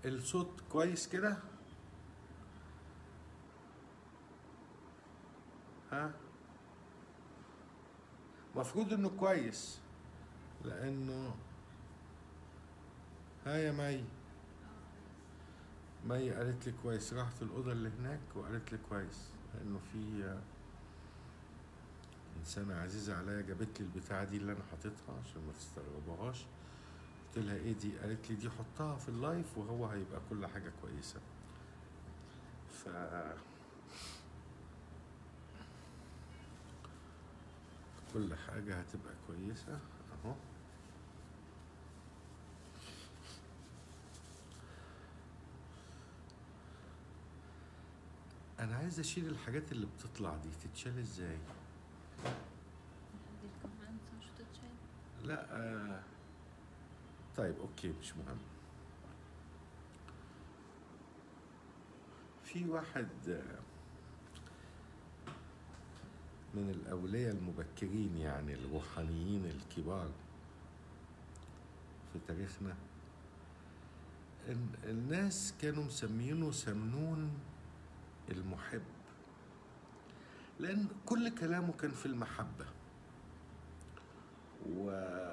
الصوت كويس كده ها مفروض انه كويس لانه ها يا مي مي قالت لي كويس راحت الأوضة اللي هناك وقالت لي كويس لأنه في آه، إنسانة عزيزة عليا جابت لي البتاعة دي اللي أنا حاططها عشان ما تستغربوهاش قلت لها إيه دي؟ قالت لي دي حطها في اللايف وهو هيبقى كل حاجة كويسة ف كل حاجة هتبقى كويسة أهو أنا عايز أشيل الحاجات اللي بتطلع دي تتشال إزاي؟ دي الكمان شو تتشال لا آه. طيب أوكي مش مهم في واحد آه، من الأولياء المبكرين يعني الروحانيين الكبار في تاريخنا ال- الناس كانوا مسمينه سمنون المحب لأن كل كلامه كان في المحبة و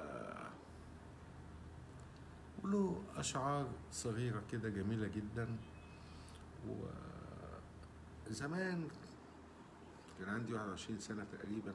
وله أشعار صغيرة كده جميلة جدا وزمان كان عندي 21 سنة تقريبا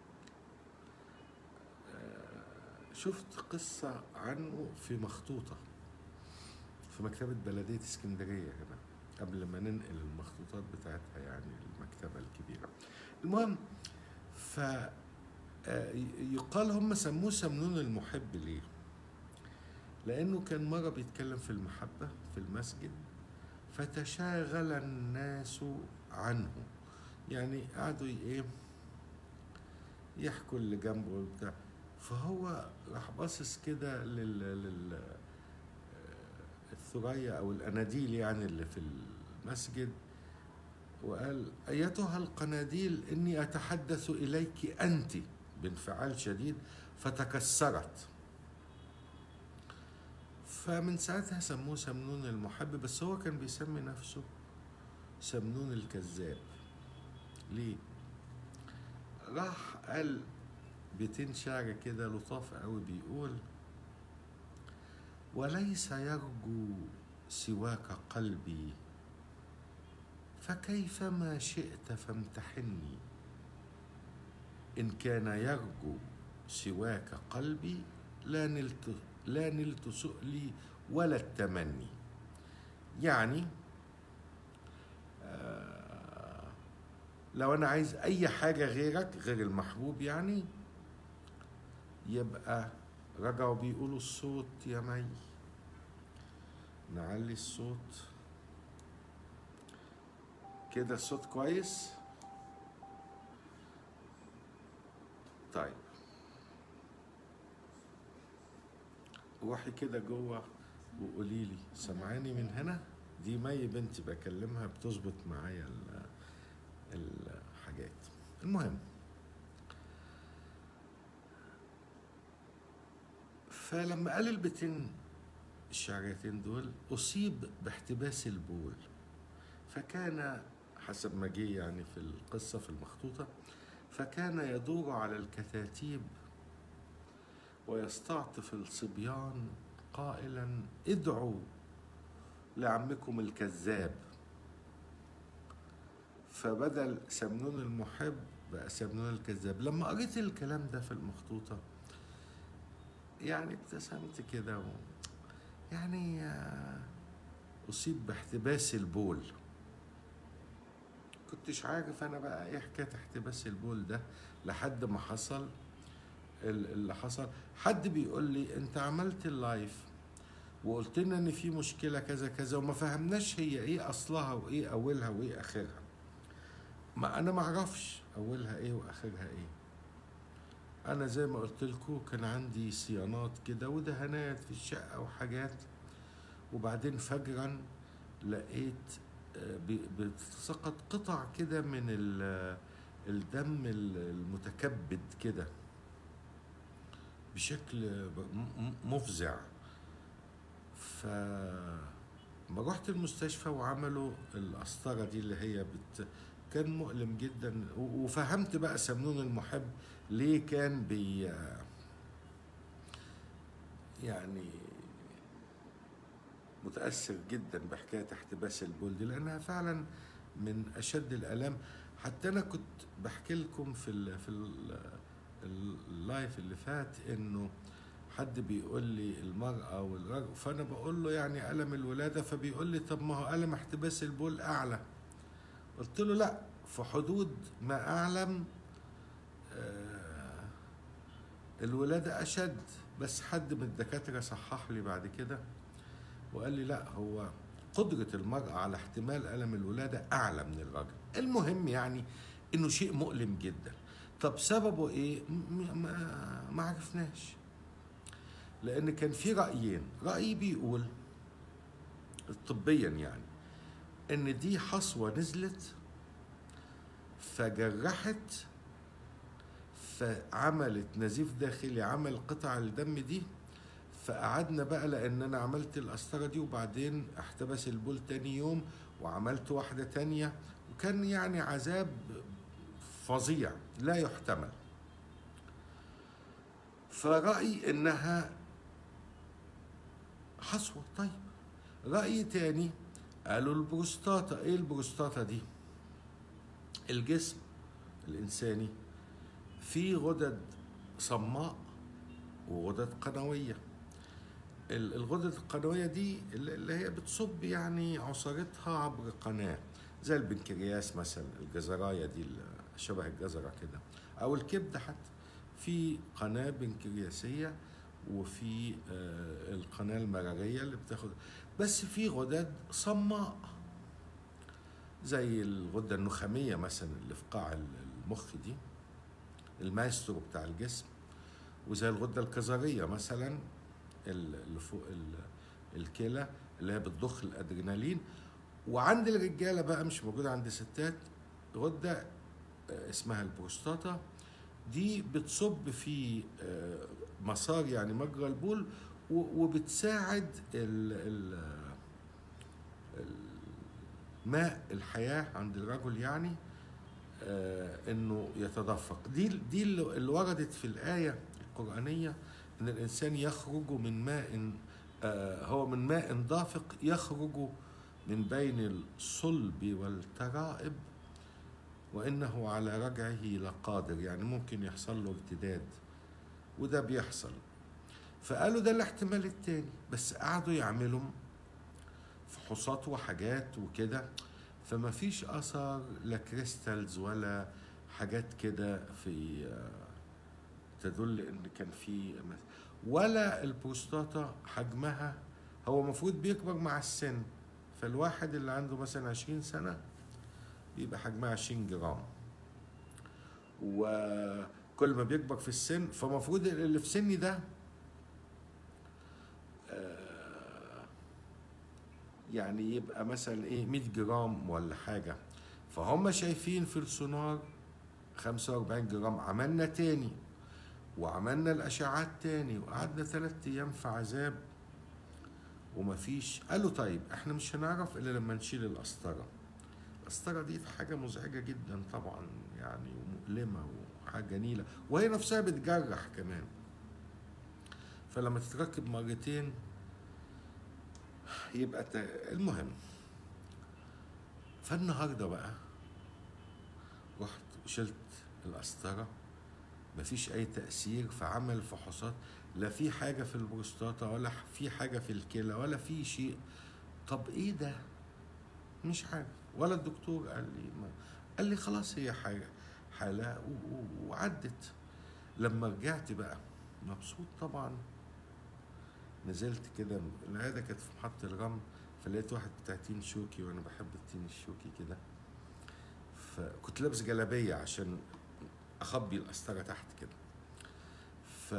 آه، شفت قصة عنه في مخطوطة في مكتبة بلدية اسكندرية هنا قبل ما ننقل المخطوطات بتاعتها يعني المكتبة الكبيرة المهم ف آه، ي- يقال هم سموه سمنون المحب ليه لأنه كان مرة بيتكلم في المحبة في المسجد فتشاغل الناس عنه يعني قعدوا ي- ايه يحكوا اللي جنبه وبتاع فهو راح باصص كده لل, لل... آه، الثريا او الاناديل يعني اللي في المسجد وقال ايتها القناديل اني اتحدث اليك انت بانفعال شديد فتكسرت فمن ساعتها سموه سمنون المحب بس هو كان بيسمي نفسه سمنون الكذاب ليه راح قال بيتين شعر كده لطاف قوي بيقول وليس يرجو سواك قلبي فكيفما شئت فامتحني إن كان يرجو سواك قلبي لا نلت لا نلت سؤلي ولا التمني يعني آه، لو أنا عايز أي حاجة غيرك غير المحبوب يعني يبقى رجعوا بيقولوا الصوت يا مي نعلي الصوت كده الصوت كويس طيب روحي كده جوه وقولي لي سامعاني من هنا دي مي بنتي بكلمها بتظبط معايا ال- الحاجات المهم فلما قال البيتين الشعريتين دول أصيب باحتباس البول فكان حسب ما جه يعني في القصة في المخطوطة فكان يدور على الكتاتيب ويستعطف الصبيان قائلا ادعوا لعمكم الكذاب فبدل سمنون المحب بقى سمنون الكذاب لما قريت الكلام ده في المخطوطة يعني ابتسمت كده و... يعني آه، أصيب باحتباس البول كنتش عارف أنا بقى إيه حكاية احتباس البول ده لحد ما حصل ال- اللي حصل حد بيقول لي أنت عملت اللايف وقلت لنا إن في مشكلة كذا كذا وما فهمناش هي إيه أصلها وإيه أولها وإيه آخرها ما أنا ما أعرفش أولها إيه وآخرها إيه انا زي ما قلت لكم كان عندي صيانات كده ودهانات في الشقه وحاجات وبعدين فجرا لقيت آه، بي- بتسقط قطع كده من ال- الدم ال- المتكبد كده بشكل ب- م- م- مفزع ف ما رحت المستشفى وعملوا القسطرة دي اللي هي بت... كان مؤلم جدا و- وفهمت بقى سمنون المحب ليه كان بي يعني متأثر جدا بحكاية احتباس البول دي لأنها فعلا من أشد الآلام حتى أنا كنت بحكي لكم في ال في ال اللايف اللي فات إنه حد بيقول لي المرأة والرجل فأنا بقول له يعني ألم الولادة فبيقول لي طب ما هو ألم احتباس البول أعلى قلت له لا في حدود ما أعلم آه، الولادة أشد بس حد من الدكاترة صحح لي بعد كده وقال لي لا هو قدرة المرأة على احتمال ألم الولادة أعلى من الرجل المهم يعني إنه شيء مؤلم جدا طب سببه إيه م- ما, ما عرفناش لأن كان في رأيين رأي بيقول طبيا يعني إن دي حصوة نزلت فجرحت فعملت نزيف داخلي عمل قطع الدم دي فقعدنا بقى لان انا عملت القسطره دي وبعدين احتبس البول تاني يوم وعملت واحده تانية وكان يعني عذاب فظيع لا يحتمل فرأيي انها حصوه طيب رأي تاني قالوا البروستاتا ايه البروستاتا دي الجسم الانساني فيه غدد صماء وغدد قنويه ال- الغدد القنويه دي اللي اللي هي بتصب يعني عصارتها عبر قناه زي البنكرياس مثلا الجزرايه دي اللي شبه الجزره كده او الكبده حتى في قناه بنكرياسيه وفي آه، القناه المراريه اللي بتاخد بس في غدد صماء زي الغده النخاميه مثلا اللي في قاع المخ دي المايسترو بتاع الجسم وزي الغده الكظريه مثلا ال- اللي فوق ال- الكلى اللي هي بتضخ الادرينالين وعند الرجاله بقى مش موجوده عند الستات غده آه، اسمها البروستاتا دي بتصب في آه، مسار يعني مجرى البول و- وبتساعد ال ال ماء الحياه عند الرجل يعني آه، انه يتدفق دي دي اللي اللي وردت في الايه القرانيه ان الانسان يخرج من ماء آه، هو من ماء دافق يخرج من بين الصلب والترائب وانه على رجعه لقادر يعني ممكن يحصل له ارتداد وده بيحصل فقالوا ده الاحتمال التاني بس قعدوا يعملوا فحوصات وحاجات وكده فما فيش اثر لا كريستالز ولا حاجات كده في آه، تدل ان كان في ولا البروستاتا حجمها هو المفروض بيكبر مع السن فالواحد اللي عنده مثلا 20 سنة بيبقى حجمها 20 جرام وكل ما بيكبر في السن فمفروض اللي في سني ده آه، يعني يبقى مثلا ايه 100 جرام ولا حاجة فهم شايفين في السونار 45 جرام عملنا تاني وعملنا الاشعات تاني وقعدنا ثلاث ايام في عذاب ومفيش قالوا طيب احنا مش هنعرف الا لما نشيل القسطره القسطره دي حاجه مزعجه جدا طبعا يعني ومؤلمه وحاجه نيله وهي نفسها بتجرح كمان فلما تتركب مرتين يبقى ت... المهم فالنهارده بقى رحت وشلت القسطره مفيش اي تاثير فعمل فحوصات لا في حاجه في البروستاتا ولا في حاجه في الكلى ولا في شيء طب ايه ده مش عارف ولا الدكتور قال لي ما قال لي خلاص هي حاجه حاله و- و- وعدت لما رجعت بقى مبسوط طبعا نزلت كده العياده كانت في محطه الرمل فلقيت واحد بتاع تين شوكي وانا بحب التين الشوكي كده فكنت لابس جلابيه عشان اخبي القسطره تحت كده ف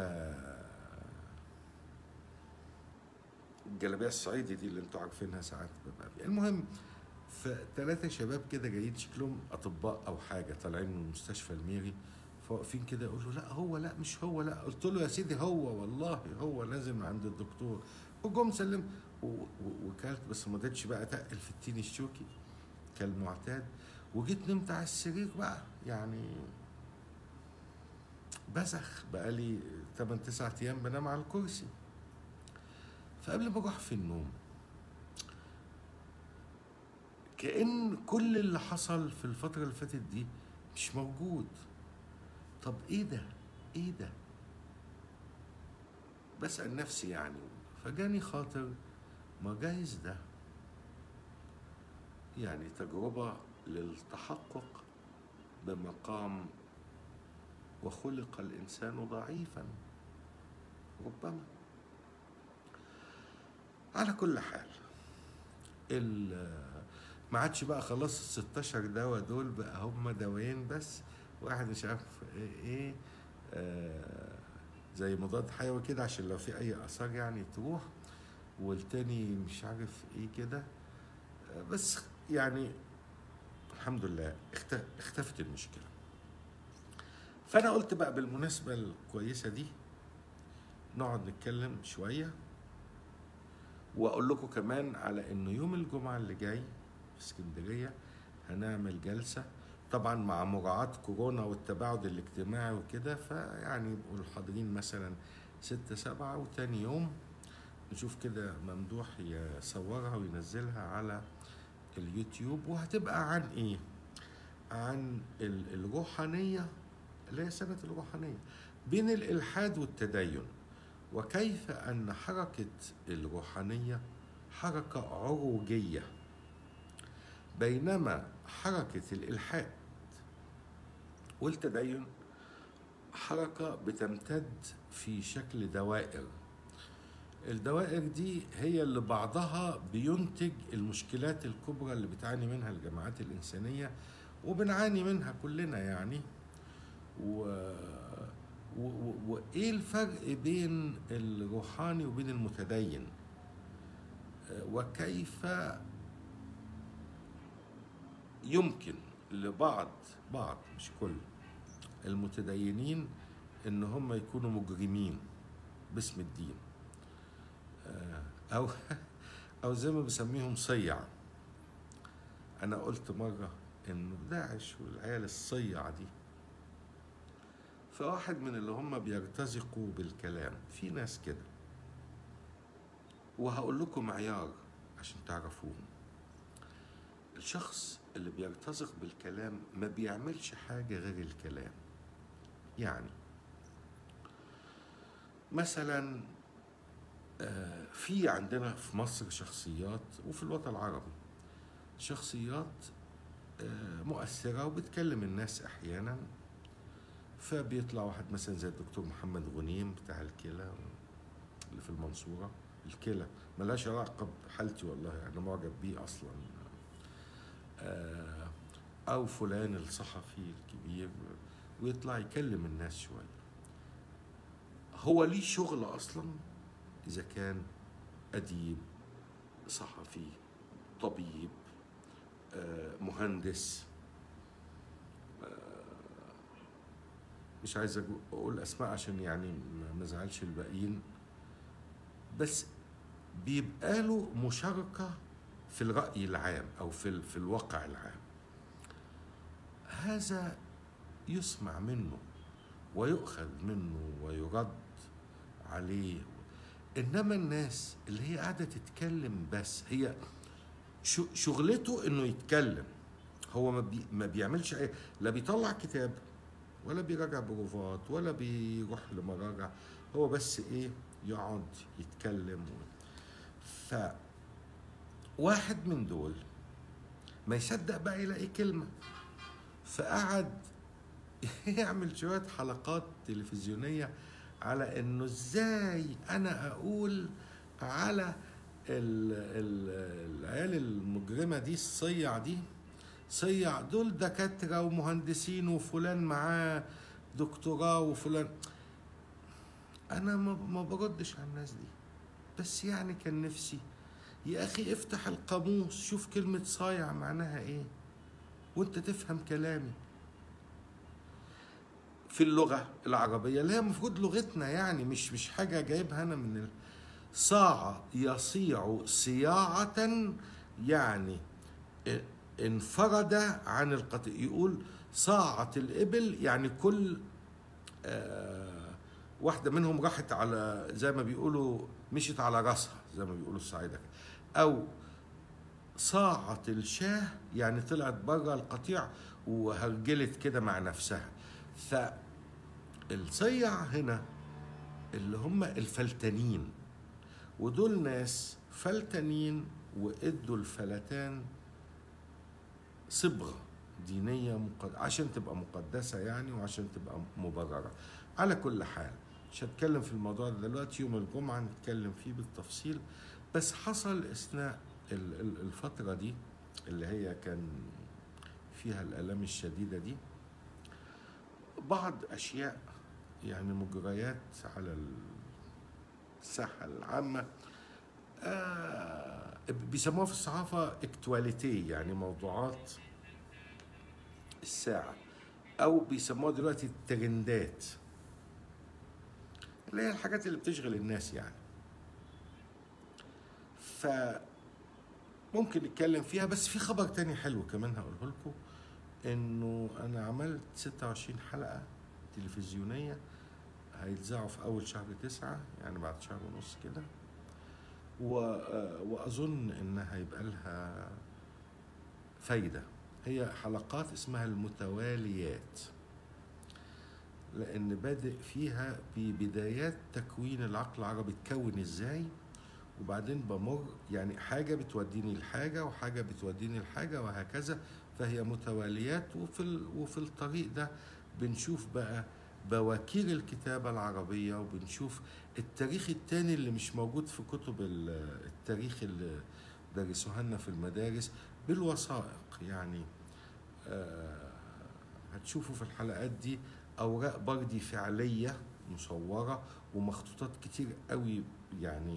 الجلابيه الصعيدي دي اللي انتوا عارفينها ساعات ببقى فيها المهم فثلاثه شباب كده جايين شكلهم اطباء او حاجه طالعين من مستشفى الميري فواقفين كده يقولوا لا هو لا مش هو لا قلت له يا سيدي هو والله هو نازل من عند الدكتور وجم سلم و- و- وكلت بس ما رضيتش بقى اتقل في التين الشوكي كالمعتاد وجيت نمت على السرير بقى يعني بزخ بقالي 8 9 ايام بنام على الكرسي فقبل ما اروح في النوم كأن كل اللي حصل في الفترة اللي فاتت دي مش موجود طب ايه ده ايه ده بسأل نفسي يعني فجاني خاطر ما جايز ده يعني تجربة للتحقق بمقام وخلق الإنسان ضعيفا ربما على كل حال ال- ما عادش بقى خلاص ال 16 دواء دول بقى هم دوايين بس واحد مش عارف ايه, إيه آه زي مضاد حيوي كده عشان لو في اي اثار يعني تروح والتاني مش عارف ايه كده آه، بس يعني الحمد لله اخت- اختفت المشكله فانا قلت بقى بالمناسبه الكويسه دي نقعد نتكلم شويه واقول لكم كمان على انه يوم الجمعه اللي جاي في اسكندريه هنعمل جلسه طبعا مع مراعاه كورونا والتباعد الاجتماعي وكده فيعني يبقوا الحاضرين مثلا ستة سبعة وتاني يوم نشوف كده ممدوح يصورها وينزلها على اليوتيوب وهتبقى عن ايه؟ عن ال- الروحانية اللي هي سنة الروحانية بين الإلحاد والتدين وكيف أن حركة الروحانية حركة عروجية بينما حركة الإلحاد والتدين حركة بتمتد في شكل دوائر الدوائر دي هي اللي بعضها بينتج المشكلات الكبرى اللي بتعاني منها الجماعات الإنسانية وبنعاني منها كلنا يعني و... و... و... وإيه الفرق بين الروحاني وبين المتدين آه، وكيف يمكن لبعض بعض مش كل المتدينين ان هم يكونوا مجرمين باسم الدين آه، او او زي ما بسميهم صيع انا قلت مره انه داعش والعيال الصيع دي فواحد من اللي هم بيرتزقوا بالكلام في ناس كده وهقول لكم معيار عشان تعرفوهم الشخص اللي بيرتزق بالكلام ما بيعملش حاجة غير الكلام يعني مثلا آه، في عندنا في مصر شخصيات وفي الوطن العربي شخصيات آه، مؤثرة وبتكلم الناس أحيانا فبيطلع واحد مثلا زي الدكتور محمد غنيم بتاع الكلى اللي في المنصورة الكلى ملهاش علاقة بحالتي والله أنا معجب بيه أصلا آه، أو فلان الصحفي الكبير ويطلع يكلم الناس شوية هو ليه شغل أصلا إذا كان أديب صحفي طبيب آه، مهندس مش عايز أقو- اقول اسماء عشان يعني ما- ما ازعلش الباقيين بس بيبقى له مشاركه في الراي العام او في ال- في الواقع العام هذا يسمع منه ويؤخذ منه ويرد عليه انما الناس اللي هي قاعده تتكلم بس هي شو- شغلته انه يتكلم هو ما, بي ما بيعملش ايه لا بيطلع كتاب ولا بيراجع بروفات ولا بيروح لمراجع هو بس ايه يقعد يتكلم و... ف واحد من دول ما يصدق بقى يلاقي كلمة فقعد يعمل شوية حلقات تلفزيونية على انه ازاي انا اقول على ال ال العيال المجرمة دي الصيع دي صيع دول دكاترة ومهندسين وفلان معاه دكتوراه وفلان أنا ما ما بردش على الناس دي بس يعني كان نفسي يا أخي افتح القاموس شوف كلمة صايع معناها إيه وأنت تفهم كلامي في اللغة العربية اللي هي المفروض لغتنا يعني مش مش حاجة جايبها أنا من ال... صاع يصيع صياعة يعني انفرد عن القطيع يقول صاعت الإبل يعني كل آه واحدة منهم راحت على زي ما بيقولوا مشيت على راسها زي ما بيقولوا الصعيدة أو صاعت الشاه يعني طلعت بره القطيع وهرجلت كده مع نفسها فالصيع هنا اللي هم الفلتانين ودول ناس فلتانين وادوا الفلتان صبغه دينيه مقد... عشان تبقى مقدسه يعني وعشان تبقى مبرره على كل حال مش هتكلم في الموضوع ده دلوقتي يوم الجمعه نتكلم فيه بالتفصيل بس حصل اثناء الفتره دي اللي هي كان فيها الالام الشديده دي بعض اشياء يعني مجريات على الساحه العامه آه بيسموها في الصحافه اكتواليتي يعني موضوعات الساعه او بيسموها دلوقتي الترندات اللي هي الحاجات اللي بتشغل الناس يعني ف ممكن نتكلم فيها بس في خبر تاني حلو كمان هقوله لكم انه انا عملت 26 حلقه تلفزيونيه هيتذاعوا في اول شهر تسعة يعني بعد شهر ونص كده و... واظن انها هيبقى لها فايده هي حلقات اسمها المتواليات لان بادئ فيها ببدايات تكوين العقل العربي اتكون ازاي وبعدين بمر يعني حاجة بتوديني لحاجة وحاجة بتوديني لحاجة وهكذا فهي متواليات وفي ال... وفي الطريق ده بنشوف بقى بواكير الكتابة العربية وبنشوف التاريخ التاني اللي مش موجود في كتب التاريخ اللي درسوها لنا في المدارس بالوثائق يعني آه هتشوفوا في الحلقات دي أوراق بردي فعلية مصورة ومخطوطات كتير قوي يعني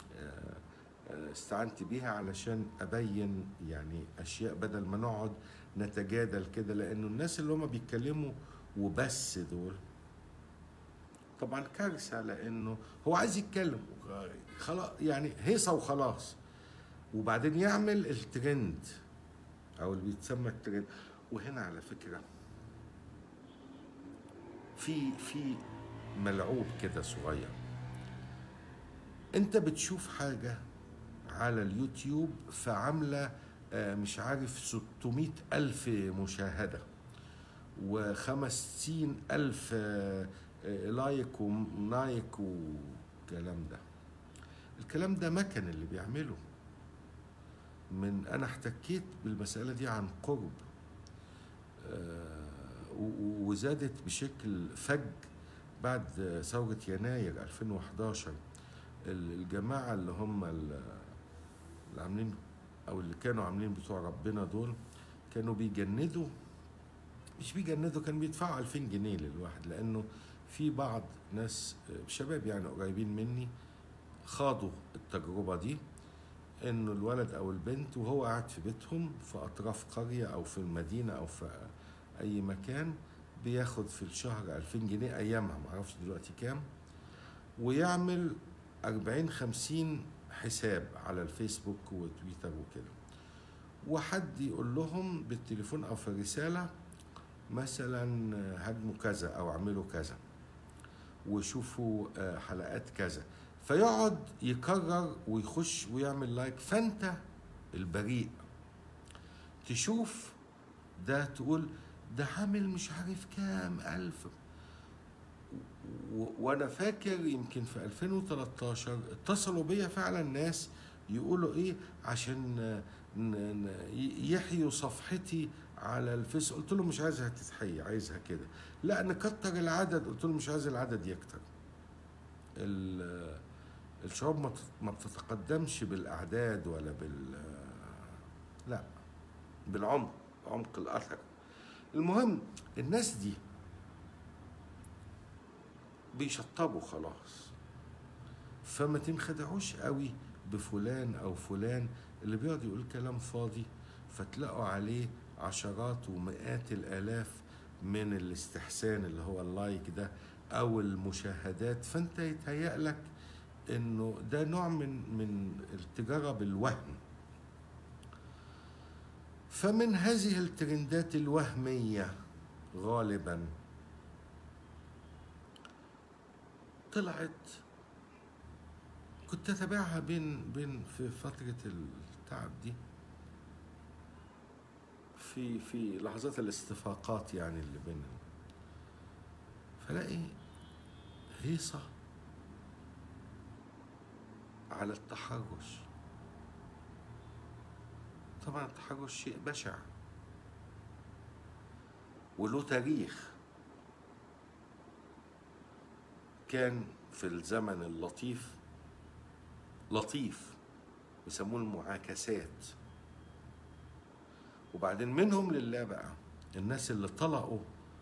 استعنت بيها علشان ابين يعني اشياء بدل ما نقعد نتجادل كده لانه الناس اللي هم بيتكلموا وبس دول طبعا كارثه لانه هو عايز يتكلم خلاص يعني هيصه وخلاص وبعدين يعمل الترند او اللي بيتسمى الترند وهنا على فكره في في ملعوب كده صغير انت بتشوف حاجه على اليوتيوب فعامله مش عارف 600 ألف مشاهدة وخمسين ألف لايك ونايك والكلام ده الكلام ده مكن اللي بيعمله من أنا احتكيت بالمسألة دي عن قرب وزادت بشكل فج بعد ثورة يناير 2011 الجماعة اللي هم اللي عاملين او اللي كانوا عاملين بتوع ربنا دول كانوا بيجندوا مش بيجندوا كانوا بيدفعوا 2000 جنيه للواحد لانه في بعض ناس شباب يعني قريبين مني خاضوا التجربة دي انه الولد او البنت وهو قاعد في بيتهم في اطراف قرية او في المدينة او في اي مكان بياخد في الشهر 2000 جنيه ايامها معرفش دلوقتي كام ويعمل 40 50 حساب على الفيسبوك وتويتر وكده وحد يقول لهم بالتليفون او في الرساله مثلا هاجموا كذا او اعملوا كذا وشوفوا حلقات كذا فيقعد يكرر ويخش ويعمل لايك فانت البريء تشوف ده تقول ده عامل مش عارف كام الف وانا فاكر يمكن في 2013 اتصلوا بيا فعلا ناس يقولوا ايه عشان يحيوا صفحتي على الفيس قلت له مش عايزها تتحيي عايزها كده لا نكتر العدد قلت له مش عايز العدد يكتر الشعوب ما بتتقدمش بالاعداد ولا بال لا بالعمق عمق الاثر المهم الناس دي بيشطبوا خلاص فما تنخدعوش قوي بفلان او فلان اللي بيقعد يقول كلام فاضي فتلاقوا عليه عشرات ومئات الالاف من الاستحسان اللي هو اللايك ده او المشاهدات فانت يتهيأ لك انه ده نوع من من التجاره بالوهم فمن هذه الترندات الوهميه غالبا طلعت كنت اتابعها بين بين في فتره التعب دي في في لحظات الاستفاقات يعني اللي بينهم فلاقي هيصه على التحرش طبعا التحرش شيء بشع وله تاريخ كان في الزمن اللطيف لطيف بيسموه المعاكسات وبعدين منهم لله بقى الناس اللي طلقوا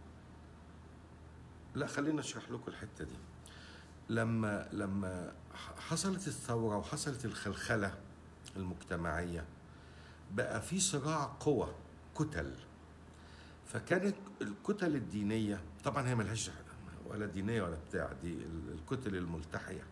لا خلينا اشرح لكم الحته دي لما لما حصلت الثوره وحصلت الخلخله المجتمعيه بقى في صراع قوى كتل فكانت الكتل الدينيه طبعا هي ملهاش ولا دينيه ولا بتاع دي الكتل الملتحيه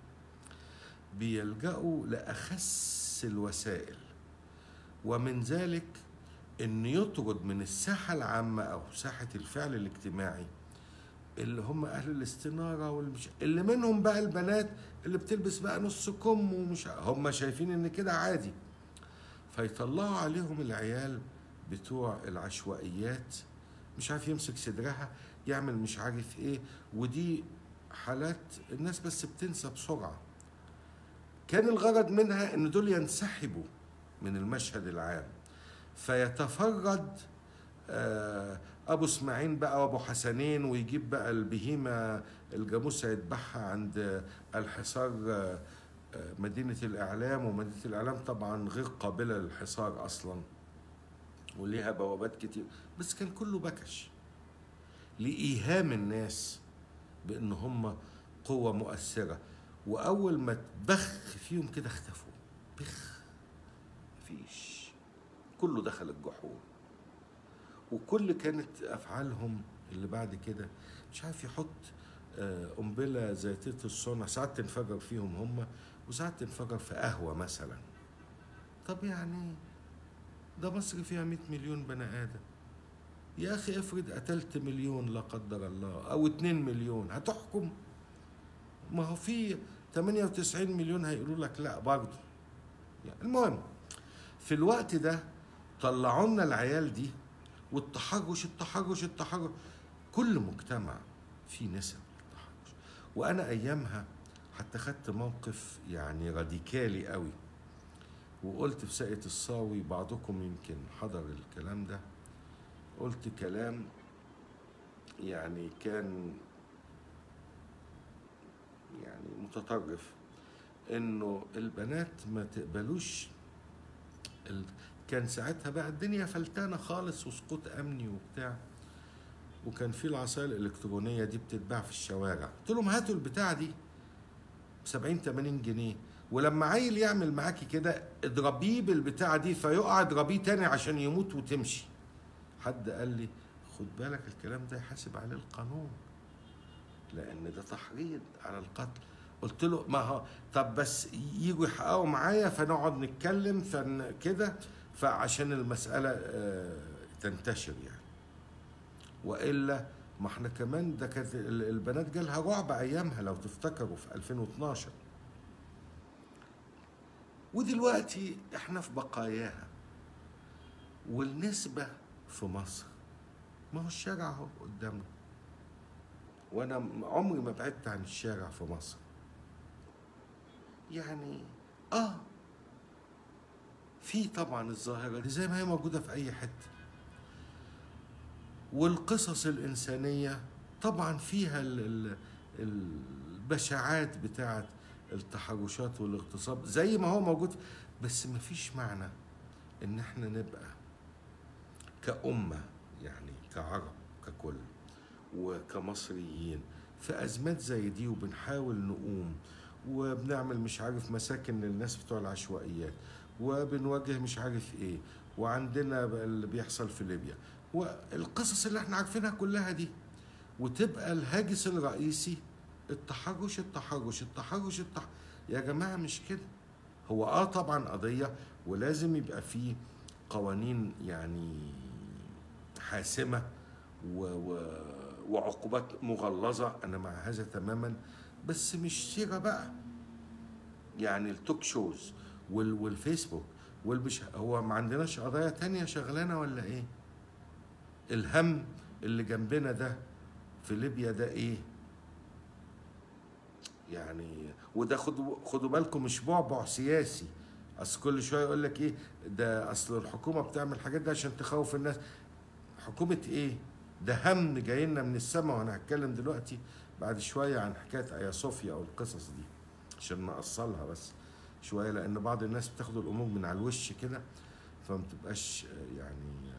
بيلجأوا لأخس الوسائل ومن ذلك أن يطرد من الساحة العامة أو ساحة الفعل الاجتماعي اللي هم أهل الاستنارة والمش... اللي منهم بقى البنات اللي بتلبس بقى نص كم ومش هم شايفين إن كده عادي فيطلعوا عليهم العيال بتوع العشوائيات مش عارف يمسك صدرها يعمل مش عارف ايه ودي حالات الناس بس بتنسى بسرعه كان الغرض منها ان دول ينسحبوا من المشهد العام فيتفرد آه، ابو اسماعيل بقى وابو حسنين ويجيب بقى البهيمه الجاموسه يذبحها عند الحصار آه، آه، مدينه الاعلام ومدينه الاعلام طبعا غير قابله للحصار اصلا وليها بوابات كتير بس كان كله بكش لايهام الناس بان هم قوه مؤثره واول ما تبخ فيهم كده اختفوا بخ مفيش كله دخل الجحور وكل كانت افعالهم اللي بعد كده مش عارف يحط آه، قنبله ذاتيه الصنع ساعات تنفجر فيهم هم وساعات تنفجر في قهوه مثلا طب يعني ده مصر فيها 100 مليون بني ادم يا اخي افرض قتلت مليون لا قدر الله او 2 مليون هتحكم ما هو في 98 مليون هيقولوا لك لا برضه يعني المهم في الوقت ده طلعوا لنا العيال دي والتحرش التحرش التحرش كل مجتمع فيه نسب التحرش وانا ايامها حتى خدت موقف يعني راديكالي قوي وقلت في ساقية الصاوي بعضكم يمكن حضر الكلام ده قلت كلام يعني كان يعني متطرف انه البنات ما تقبلوش ال... كان ساعتها بقى الدنيا فلتانه خالص وسقوط امني وبتاع وكان في العصايه الالكترونيه دي بتتباع في الشوارع قلت لهم هاتوا البتاع دي ب 70 80 جنيه ولما عيل يعمل معاكي كده اضربيه بالبتاعه دي فيقع اضربيه تاني عشان يموت وتمشي حد قال لي خد بالك الكلام ده يحاسب عليه القانون لان ده تحريض على القتل قلت له ما هو طب بس يجوا يحققوا معايا فنقعد نتكلم فن كده فعشان المساله آه، تنتشر يعني والا ما احنا كمان ده كانت ال- البنات جالها رعب ايامها لو تفتكروا في 2012 ودلوقتي احنا في بقاياها والنسبه في مصر ما هو الشارع اهو قدامنا وانا عمري ما بعدت عن الشارع في مصر يعني اه في طبعا الظاهرة دي زي ما هي موجودة في أي حتة والقصص الإنسانية طبعا فيها ال- ال- البشاعات بتاعت التحرشات والاغتصاب زي ما هو موجود بس ما فيش معنى إن احنا نبقى كأمة يعني كعرب ككل وكمصريين في أزمات زي دي وبنحاول نقوم وبنعمل مش عارف مساكن للناس بتوع العشوائيات وبنواجه مش عارف ايه وعندنا بقى اللي بيحصل في ليبيا والقصص اللي احنا عارفينها كلها دي وتبقى الهاجس الرئيسي التحرش التحرش التحرش التحرش يا جماعه مش كده هو اه طبعا قضيه ولازم يبقى فيه قوانين يعني حاسمه و و وعقوبات مغلظه انا مع هذا تماما بس مش سيره بقى يعني التوك شوز وال والفيسبوك والبش هو ما عندناش قضايا تانية شغلانه ولا ايه الهم اللي جنبنا ده في ليبيا ده ايه يعني وده خدوا خدوا بالكم مش بعبع سياسي اصل كل شويه يقول لك ايه ده اصل الحكومه بتعمل الحاجات دي عشان تخوف الناس حكومه ايه ده هم جاي لنا من السماء وانا هتكلم دلوقتي بعد شويه عن حكايه ايا صوفيا او القصص دي عشان نأصلها بس شويه لان بعض الناس بتاخد الامور من على الوش كده فما بتبقاش يعني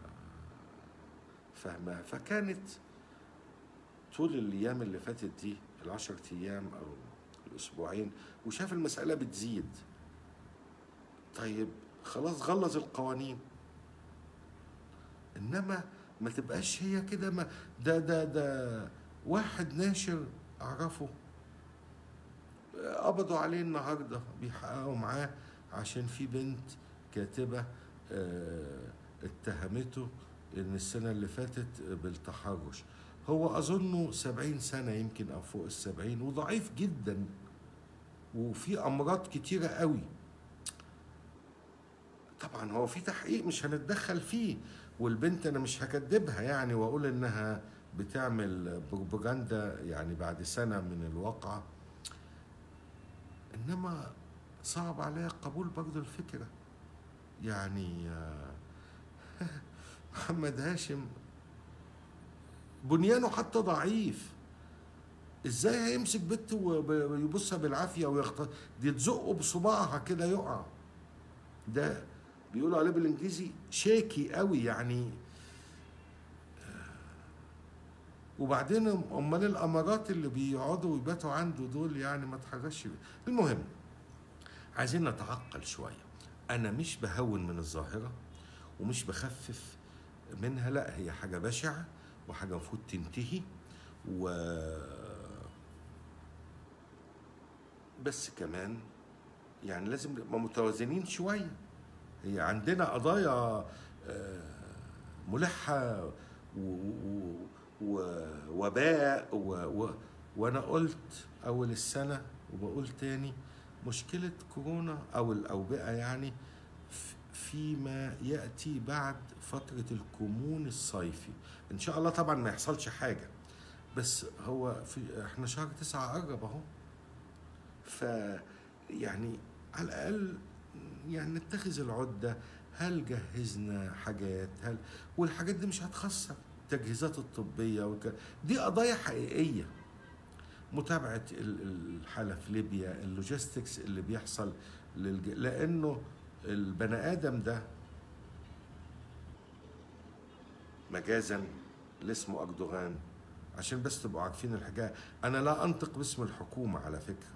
فاهمها فكانت طول الايام اللي فاتت دي العشر ايام او الاسبوعين وشاف المساله بتزيد طيب خلاص غلظ القوانين انما ما تبقاش هي كده ما ده ده ده واحد ناشر اعرفه قبضوا عليه النهارده بيحققوا معاه عشان في بنت كاتبه آه، اتهمته ان السنه اللي فاتت بالتحرش هو اظنه سبعين سنه يمكن او فوق السبعين وضعيف جدا وفي امراض كتيره قوي طبعا هو في تحقيق مش هنتدخل فيه والبنت انا مش هكدبها يعني واقول انها بتعمل بروباجندا يعني بعد سنه من الواقعه انما صعب عليا قبول برضه الفكره يعني آه، محمد هاشم بنيانه حتى ضعيف ازاي هيمسك بنت ويبصها بالعافيه ويخط دي تزقه بصباعها كده يقع ده بيقولوا عليه بالانجليزي شيكي قوي يعني وبعدين امال الامارات اللي بيقعدوا ويباتوا عنده دول يعني ما تحرش المهم عايزين نتعقل شويه انا مش بهون من الظاهره ومش بخفف منها لا هي حاجه بشعه وحاجه المفروض تنتهي و بس كمان يعني لازم نبقى متوازنين شويه هي عندنا قضايا آه، ملحه ووباء و... و... وانا قلت اول السنه وبقول تاني مشكله كورونا او الاوبئه يعني فيما ياتي بعد فتره الكمون الصيفي ان شاء الله طبعا ما يحصلش حاجه بس هو في احنا شهر تسعة قرب اهو ف يعني على الاقل يعني نتخذ العده هل جهزنا حاجات هل والحاجات دي مش هتخسر التجهيزات الطبيه وك... دي قضايا حقيقيه متابعه الحاله في ليبيا اللوجيستكس اللي بيحصل للج... لانه البني ادم ده مجازا اللي اسمه اردوغان عشان بس تبقوا عارفين الحكايه انا لا انطق باسم الحكومه على فكره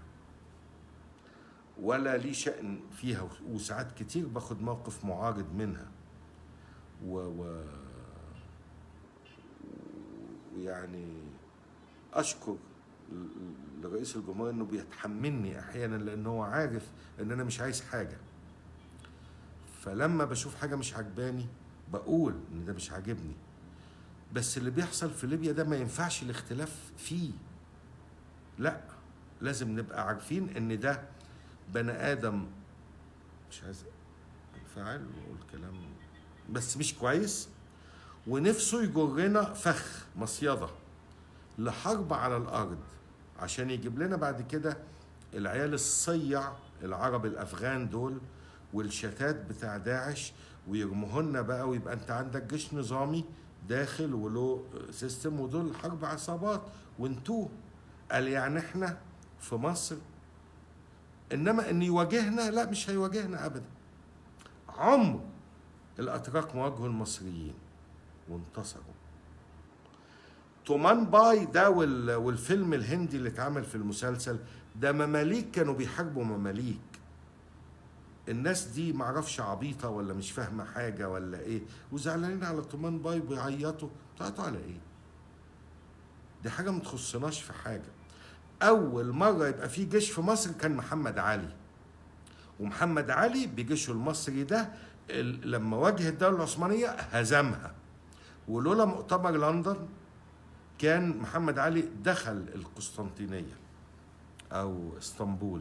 ولا لي شأن فيها وساعات كتير باخد موقف معارض منها و, و ويعني اشكر لرئيس الجمهوريه انه بيتحملني احيانا لان هو عارف ان انا مش عايز حاجه فلما بشوف حاجه مش عجباني بقول ان ده مش عاجبني بس اللي بيحصل في ليبيا ده ما ينفعش الاختلاف فيه لا لازم نبقى عارفين ان ده بني ادم مش عايز انفعل واقول كلام بس مش كويس ونفسه يجرنا فخ مصيده لحرب على الارض عشان يجيب لنا بعد كده العيال الصيع العرب الافغان دول والشتات بتاع داعش ويرموهن بقى ويبقى انت عندك جيش نظامي داخل وله سيستم ودول حرب عصابات وانتوه قال يعني احنا في مصر انما ان يواجهنا لا مش هيواجهنا ابدا عمر الاتراك مواجهوا المصريين وانتصروا تومان باي ده والفيلم الهندي اللي اتعمل في المسلسل ده مماليك كانوا بيحاربوا مماليك الناس دي معرفش عبيطة ولا مش فاهمة حاجة ولا ايه وزعلانين على تومان باي بيعيطوا بتعيطوا على ايه دي حاجة ما تخصناش في حاجة اول مره يبقى في جيش في مصر كان محمد علي ومحمد علي بجيشه المصري ده ال- لما واجه الدوله العثمانيه هزمها ولولا مؤتمر لندن كان محمد علي دخل القسطنطينيه او اسطنبول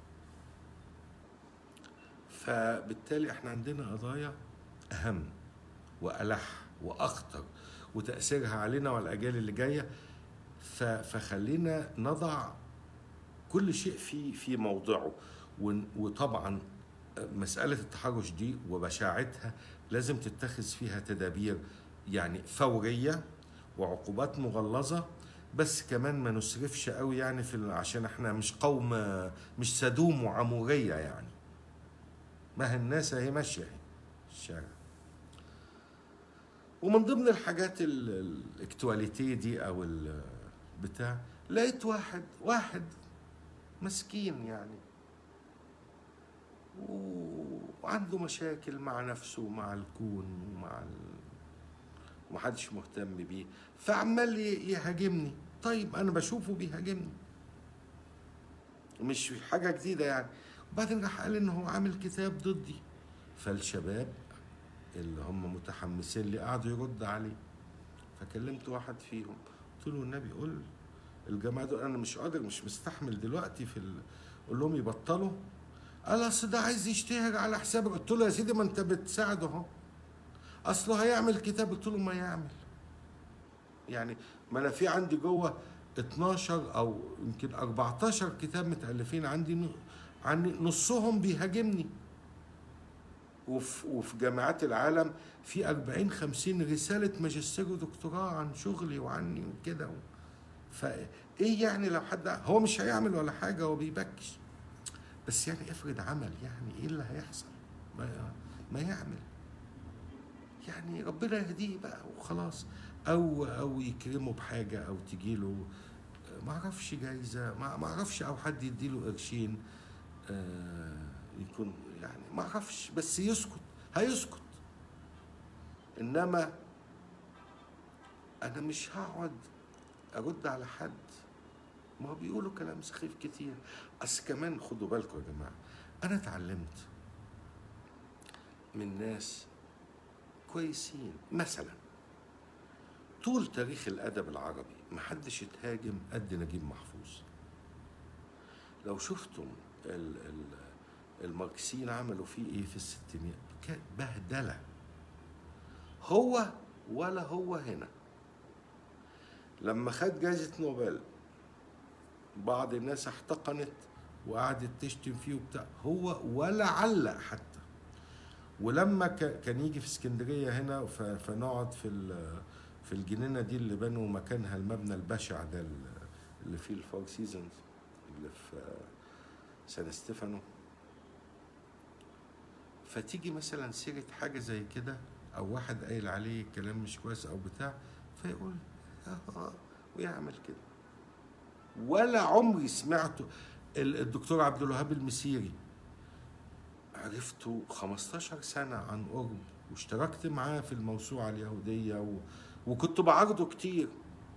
فبالتالي احنا عندنا قضايا اهم والح واخطر وتاثيرها علينا والاجيال اللي جايه ف- فخلينا نضع كل شيء في في موضعه ون- وطبعا مساله التحرش دي وبشاعتها لازم تتخذ فيها تدابير يعني فوريه وعقوبات مغلظه بس كمان ما نسرفش قوي يعني في ال- عشان احنا مش قوم مش سدوم وعموريه يعني ما هي الناس اهي ماشيه اهي في الشارع ومن ضمن الحاجات ال- الاكتواليتي دي او ال- بتاع لقيت واحد واحد مسكين يعني و- وعنده مشاكل مع نفسه ومع الكون ومع ال... ومحدش مهتم بيه فعمال ي- يهاجمني طيب انا بشوفه بيهاجمني مش حاجه جديده يعني وبعدين راح قال ان هو عامل كتاب ضدي فالشباب اللي هم متحمسين لي قعدوا يرد عليه فكلمت واحد فيهم قلت له النبي قول الجماعه دول انا مش قادر مش مستحمل دلوقتي في ال... قول لهم يبطلوا قال اصل ده عايز يشتهر على حسابك قلت له يا سيدي ما انت بتساعده اهو اصله هيعمل كتاب قلت له ما يعمل يعني ما انا في عندي جوه 12 او يمكن 14 كتاب متالفين عندي ن- عني نصهم بيهاجمني وفي وفي جامعات العالم في 40 50 رساله ماجستير ودكتوراه عن شغلي وعني وكده فايه يعني لو حد هو مش هيعمل ولا حاجه هو بيبكش بس يعني افرض عمل يعني ايه اللي هيحصل ما, ما يعمل يعني ربنا يهديه بقى وخلاص او او يكرمه بحاجه او تجيله ما اعرفش جايزه ما ما اعرفش او حد يديله قرشين آه، يكون يعني ما اعرفش بس يسكت هيسكت انما انا مش هقعد ارد على حد ما هو بيقولوا كلام سخيف كتير اصل كمان خدوا بالكم يا جماعه انا اتعلمت من ناس كويسين مثلا طول تاريخ الادب العربي محدش اتهاجم قد نجيب محفوظ لو شفتم ال ال الماركسيين عملوا فيه ايه في الستينيات كانت بهدله هو ولا هو هنا لما خد جائزة نوبل بعض الناس احتقنت وقعدت تشتم فيه وبتاع هو ولا علق حتى ولما ك- كان يجي في اسكندريه هنا ف- فنقعد في ال- في الجنينه دي اللي بنوا مكانها المبنى البشع ده ال- اللي فيه الفور سيزونز اللي في سان ستيفانو فتيجي مثلا سيره حاجه زي كده او واحد قايل عليه كلام مش كويس او بتاع فيقول آه ويعمل كده ولا عمري سمعته ال- الدكتور عبد الوهاب المسيري عرفته 15 سنة عن قرب واشتركت معاه في الموسوعة اليهودية و... وكنت بعرضه كتير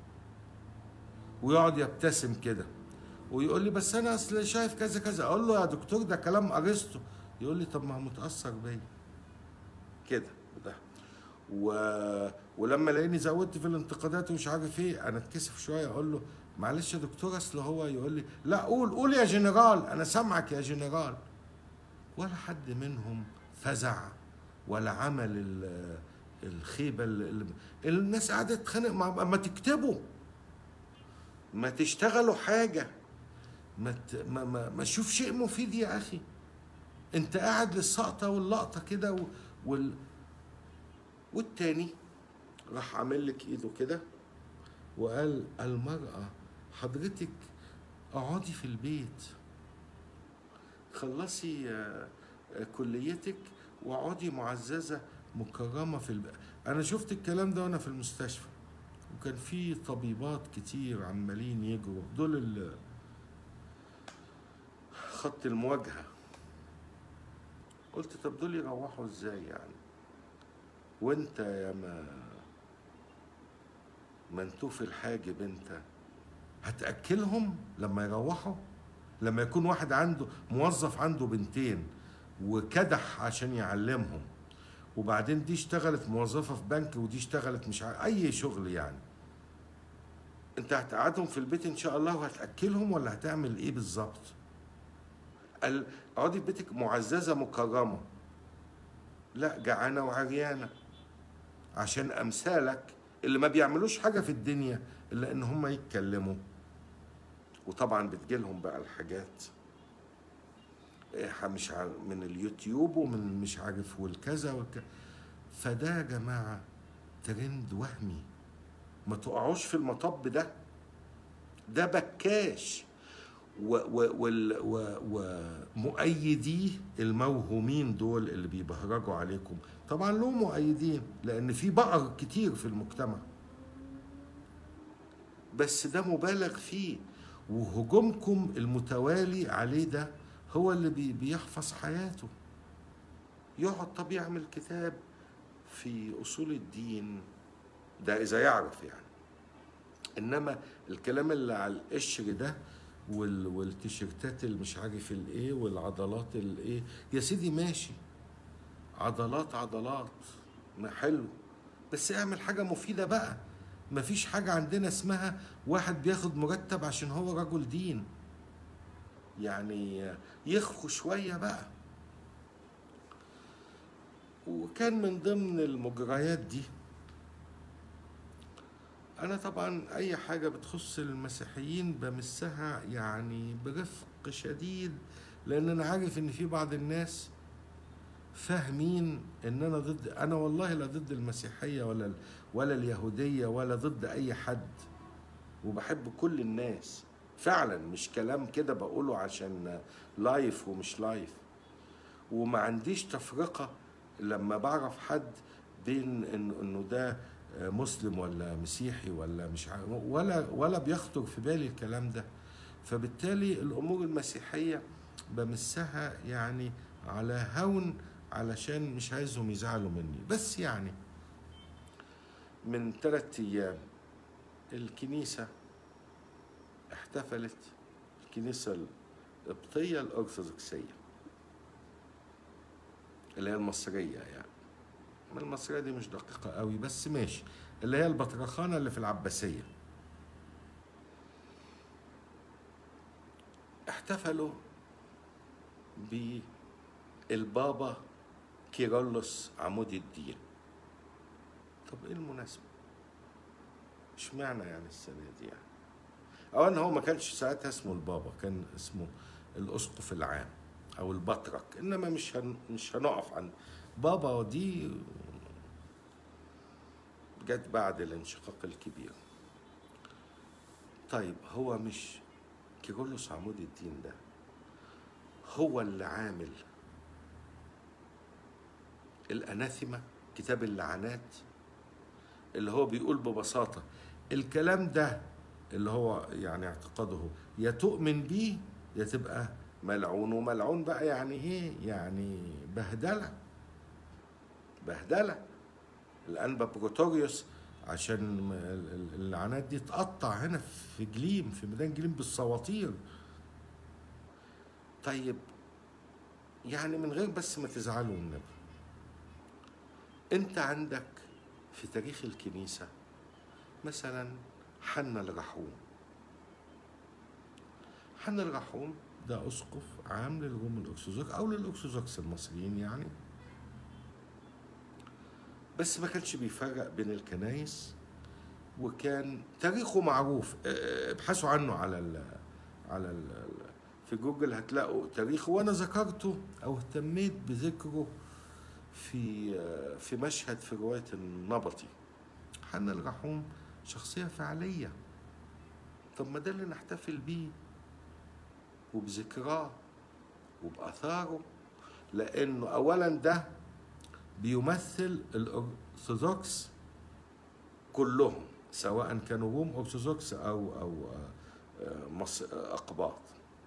ويقعد يبتسم كده ويقول لي بس انا اصل شايف كذا كذا اقول له يا دكتور ده كلام ارسطو يقول لي طب ما هو متاثر بيا كده ده و... ولما لقيني زودت في الانتقادات ومش عارف ايه انا اتكسف شويه اقول له معلش يا دكتور اصل هو يقول لي لا قول قول يا جنرال انا سامعك يا جنرال ولا حد منهم فزع ولا عمل ال- الخيبه اللي الناس قاعده تتخانق مع ما تكتبوا ما تشتغلوا حاجه ما ت... ما ما, ما تشوف شيء مفيد يا اخي انت قاعد للسقطه واللقطه كده و... وال... والتاني راح عامل لك ايده كده وقال المرأة حضرتك اقعدي في البيت خلصي آه، آه، كليتك واقعدي معززة مكرمة في البيت أنا شفت الكلام ده وأنا في المستشفى وكان في طبيبات كتير عمالين يجروا دول ال- خط المواجهة قلت طب دول يروحوا ازاي يعني وانت يا ما منتوف الحاجب انت هتاكلهم لما يروحوا لما يكون واحد عنده موظف عنده بنتين وكدح عشان يعلمهم وبعدين دي اشتغلت موظفه في بنك ودي اشتغلت مش ع... اي شغل يعني انت هتقعدهم في البيت ان شاء الله وهتاكلهم ولا هتعمل ايه بالظبط قال اقعدي في بيتك معززه مكرمه لا جعانه وعريانه عشان امثالك اللي ما بيعملوش حاجه في الدنيا الا ان هم يتكلموا وطبعا بتجيلهم بقى الحاجات إيه مش عارف من اليوتيوب ومن مش عارف والكذا والك... فده يا جماعه ترند وهمي ما تقعوش في المطب ده ده بكاش و و وال- و ومؤيديه الموهومين دول اللي بيبهرجوا عليكم طبعا لهم مؤيدين لان في بقر كتير في المجتمع بس ده مبالغ فيه وهجومكم المتوالي عليه ده هو اللي بي- بيحفظ حياته يقعد طب يعمل كتاب في اصول الدين ده اذا يعرف يعني انما الكلام اللي على القشر ده وال والتيشيرتات اللي مش عارف الايه والعضلات الايه يا سيدي ماشي عضلات عضلات ما حلو بس اعمل حاجه مفيده بقى مفيش حاجه عندنا اسمها واحد بياخد مرتب عشان هو رجل دين يعني يخفوا شويه بقى وكان من ضمن المجريات دي أنا طبعا أي حاجة بتخص المسيحيين بمسها يعني برفق شديد لأن أنا عارف إن في بعض الناس فاهمين إن أنا ضد أنا والله لا ضد المسيحية ولا ولا اليهودية ولا ضد أي حد وبحب كل الناس فعلا مش كلام كده بقوله عشان لايف ومش لايف وما عنديش تفرقة لما بعرف حد بين إن- انه ده مسلم ولا مسيحي ولا مش عارف ولا ولا بيخطر في بالي الكلام ده فبالتالي الامور المسيحيه بمسها يعني على هون علشان مش عايزهم يزعلوا مني بس يعني من ثلاثة ايام الكنيسه احتفلت الكنيسه القبطيه الارثوذكسيه اللي هي المصريه يعني ما المصرية دي مش دقيقة قوي بس ماشي اللي هي البطرخانة اللي في العباسية احتفلوا بالبابا كيرلس عمود الدين طب ايه المناسبة اشمعنى يعني السنة دي يعني اولا هو ما كانش ساعتها اسمه البابا كان اسمه الاسقف العام او البطرك انما مش هن مش هنقف عن بابا دي جت بعد الانشقاق الكبير طيب هو مش كيرلس عمود الدين ده هو اللي عامل الأناثيما كتاب اللعنات اللي هو بيقول ببساطة الكلام ده اللي هو يعني اعتقاده يا تؤمن بيه يا تبقى ملعون وملعون بقى يعني ايه يعني بهدله بهدله الانبا بروتوريوس عشان اللعنات دي تقطع هنا في جليم في ميدان جليم بالسواطير طيب يعني من غير بس ما تزعلوا النبي انت عندك في تاريخ الكنيسة مثلا حنا الرحوم حنا الرحوم ده أسقف عام للروم الأرثوذكس أو للأرثوذكس المصريين يعني بس ما كانش بيفرق بين الكنايس وكان تاريخه معروف ابحثوا عنه على ال على ال في جوجل هتلاقوا تاريخه وانا ذكرته او اهتميت بذكره في في مشهد في روايه النبطي حنا الرحوم شخصيه فعليه طب ما ده اللي نحتفل بيه وبذكراه وباثاره لانه اولا ده بيمثل الارثوذكس كلهم سواء كانوا روم ارثوذكس او او مصر اقباط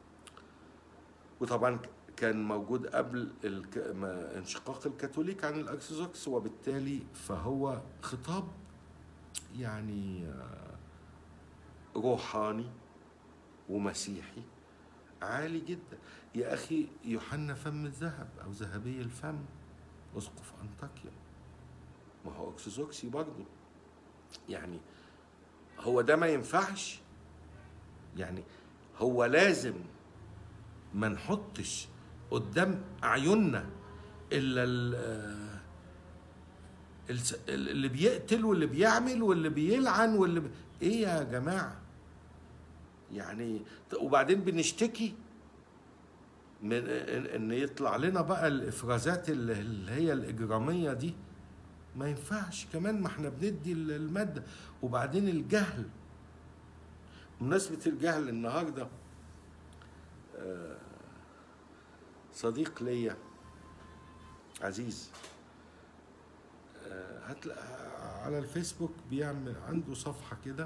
وطبعا كان موجود قبل انشقاق الكاثوليك عن الارثوذكس وبالتالي فهو خطاب يعني روحاني ومسيحي عالي جدا يا اخي يوحنا فم الذهب او ذهبي الفم اسقف انطاكيا ما هو اكسوسوكسي برضه يعني هو ده ما ينفعش يعني هو لازم ما نحطش قدام اعيننا الا ال- الس- اللي بيقتل واللي بيعمل واللي بيلعن واللي ب... ايه يا جماعه يعني وبعدين بنشتكي من ان إن يطلع لنا بقى الافرازات اللي اللي هي الاجراميه دي ما ينفعش كمان ما احنا بندي ال- الماده وبعدين الجهل بمناسبه الجهل النهارده آه، صديق ليا عزيز آه، هتلاقي على الفيسبوك بيعمل عنده صفحه كده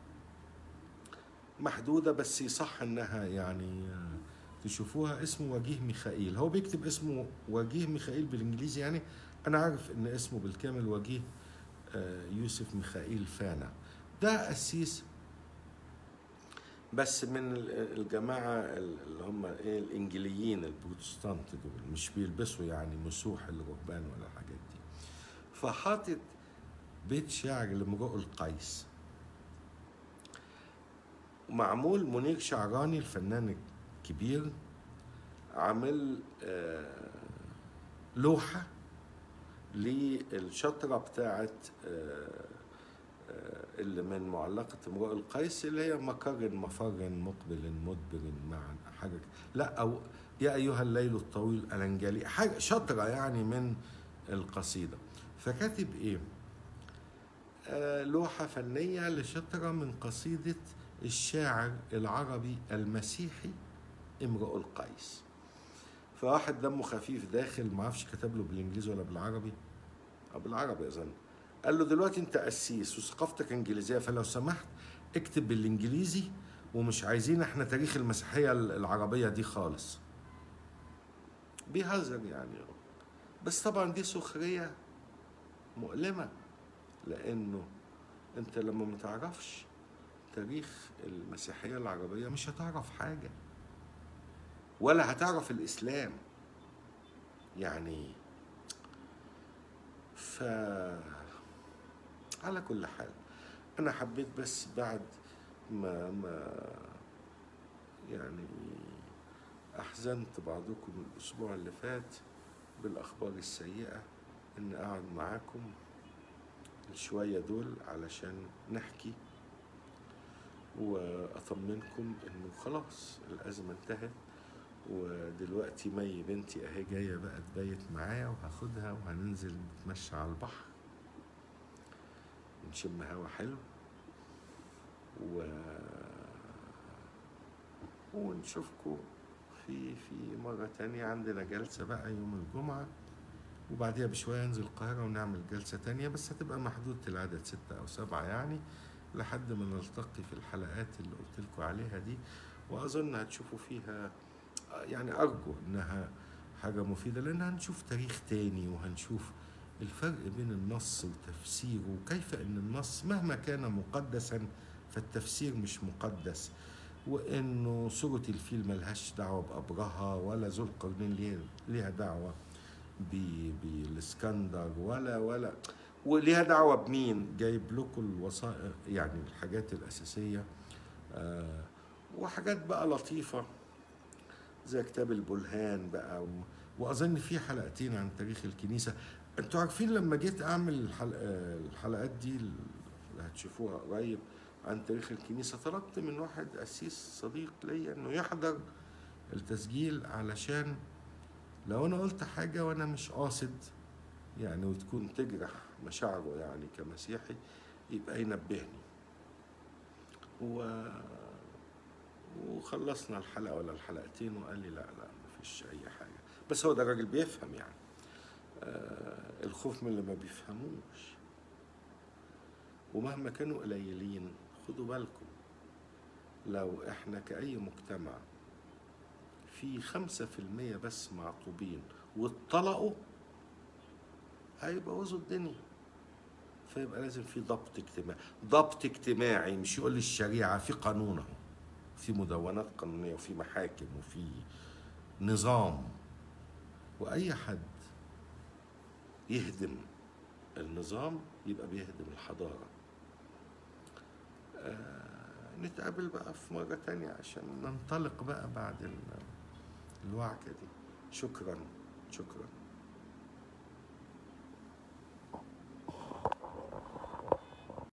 محدودة بس يصح انها يعني آه، تشوفوها اسمه وجيه ميخائيل هو بيكتب اسمه وجيه ميخائيل بالانجليزي يعني انا عارف ان اسمه بالكامل وجيه آه، يوسف ميخائيل فانا ده قسيس بس من ال- الجماعة اللي هم ايه الانجليين البروتستانت دول مش بيلبسوا يعني مسوح الرهبان ولا الحاجات دي فحاطط بيت شعر لامرؤ القيس معمول منير شعراني الفنان الكبير عامل آه، لوحة للشطرة بتاعت آه، آه، اللي من معلقة امرؤ القيس اللي هي مكر مفر مقبل مدبر معا حاجة كده. لا أو يا أيها الليل الطويل ألنجلي حاجة شطرة يعني من القصيدة فكاتب إيه؟ آه، لوحة فنية لشطرة من قصيدة الشاعر العربي المسيحي امرؤ القيس فواحد دمه خفيف داخل ما اعرفش كتب له بالانجليزي ولا بالعربي او بالعربي اظن قال له دلوقتي انت قسيس وثقافتك انجليزيه فلو سمحت اكتب بالانجليزي ومش عايزين احنا تاريخ المسيحيه العربيه دي خالص بيهزر يعني بس طبعا دي سخريه مؤلمه لانه انت لما ما تعرفش تاريخ المسيحيه العربيه مش هتعرف حاجه ولا هتعرف الاسلام يعني ف على كل حال انا حبيت بس بعد ما ما يعني احزنت بعضكم الاسبوع اللي فات بالاخبار السيئه ان اقعد معاكم الشويه دول علشان نحكي واطمنكم انه خلاص الازمه انتهت ودلوقتي مي بنتي اهي جايه بقى تبيت معايا وهاخدها وهننزل نتمشى على البحر ونشم هوا حلو و ونشوفكم في في مرة تانية عندنا جلسة بقى يوم الجمعة وبعديها بشوية ننزل القاهرة ونعمل جلسة تانية بس هتبقى محدودة العدد ستة أو سبعة يعني لحد ما نلتقي في الحلقات اللي قلت لكم عليها دي وأظن هتشوفوا فيها يعني أرجو إنها حاجة مفيدة لأن هنشوف تاريخ تاني وهنشوف الفرق بين النص وتفسيره وكيف أن النص مهما كان مقدسا فالتفسير مش مقدس وانه سورة الفيل ملهاش دعوة بأبرهة ولا ذو القرنين ليه- ليها دعوة ب- بالاسكندر ولا ولا وليها دعوة بمين جايب لكم الوثائق يعني الحاجات الأساسية آه وحاجات بقى لطيفة زي كتاب البلهان بقى و... وأظن في حلقتين عن تاريخ الكنيسة انتوا عارفين لما جيت أعمل الحلق... آه، الحلقات دي اللي هتشوفوها قريب عن تاريخ الكنيسة طلبت من واحد قسيس صديق ليا انه يحضر التسجيل علشان لو انا قلت حاجة وانا مش قاصد يعني وتكون تجرح مشاعره يعني كمسيحي يبقى ينبهني و... وخلصنا الحلقة ولا الحلقتين وقال لي لا لا مفيش أي حاجة بس هو ده راجل بيفهم يعني آه الخوف من اللي ما بيفهموش ومهما كانوا قليلين خدوا بالكم لو احنا كأي مجتمع في خمسة في المية بس معطوبين واتطلقوا هيبوظوا الدنيا فيبقى لازم في ضبط اجتماعي ضبط اجتماعي مش يقول لي الشريعة في قانون اهو في مدونات قانونيه وفي محاكم وفي نظام واي حد يهدم النظام يبقى بيهدم الحضاره آه نتقابل بقى في مره تانية عشان ننطلق بقى بعد ال- الوعكه دي شكرا شكرا